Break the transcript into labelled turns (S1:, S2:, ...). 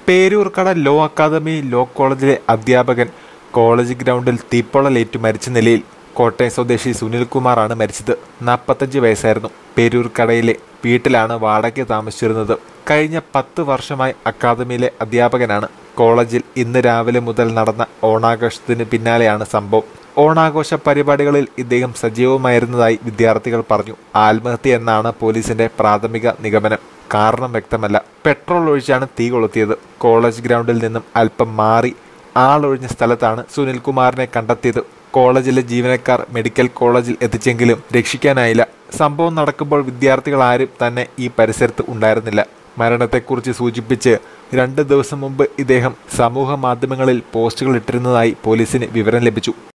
S1: Peroorkada law academy law കോളേജിലെ അധ്യാപകൻ college ഗ്രൗണ്ടിൽ തീപ്പൊള്ളലേറ്റു മരിച്ച നിലയിൽ കോട്ടയം സ്വദേശി സുനിൽകുമാറാണ് മരിച്ചത് നാൽപ്പത്തഞ്ച് വയസ്സായിരുന്നു പേരൂർക്കടയിലെ വീട്ടിലാണ് വാടകയ്ക്ക് താമസിച്ചിരുന്നത് കഴിഞ്ഞ പത്ത് വർഷമായി അക്കാദമിയിലെ അധ്യാപകനാണ് കോളേജിൽ ഇന്ന് രാവിലെ മുതൽ നടന്ന ഓണാഘോഷത്തിന് പിന്നാലെയാണ് സംഭവം ഓണാഘോഷ പരിപാടികളിൽ ഇദ്ദേഹം സജീവമായിരുന്നതായി വിദ്യാർത്ഥികൾ പറഞ്ഞു ആത്മഹത്യ എന്നാണ് പോലീസിന്റെ പ്രാഥമിക നിഗമനം കാരണം വ്യക്തമല്ല പെട്രോൾ ഒഴിച്ചാണ് തീ കൊളുത്തിയത് കോളേജ് ഗ്രൗണ്ടിൽ നിന്നും അല്പം മാറി ആളൊഴിഞ്ഞ സ്ഥലത്താണ് സുനിൽകുമാറിനെ കണ്ടെത്തിയത് കോളേജിലെ ജീവനക്കാർ മെഡിക്കൽ കോളേജിൽ എത്തിച്ചെങ്കിലും രക്ഷിക്കാനായില്ല സംഭവം നടക്കുമ്പോൾ വിദ്യാർത്ഥികൾ ആരും തന്നെ ഈ പരിസരത്ത് ഉണ്ടായിരുന്നില്ല മരണത്തെക്കുറിച്ച് സൂചിപ്പിച്ച് രണ്ട് ദിവസം മുമ്പ് ഇദ്ദേഹം സമൂഹ മാധ്യമങ്ങളിൽ പോസ്റ്റുകൾ ഇട്ടിരുന്നതായി പോലീസിന് വിവരം ലഭിച്ചു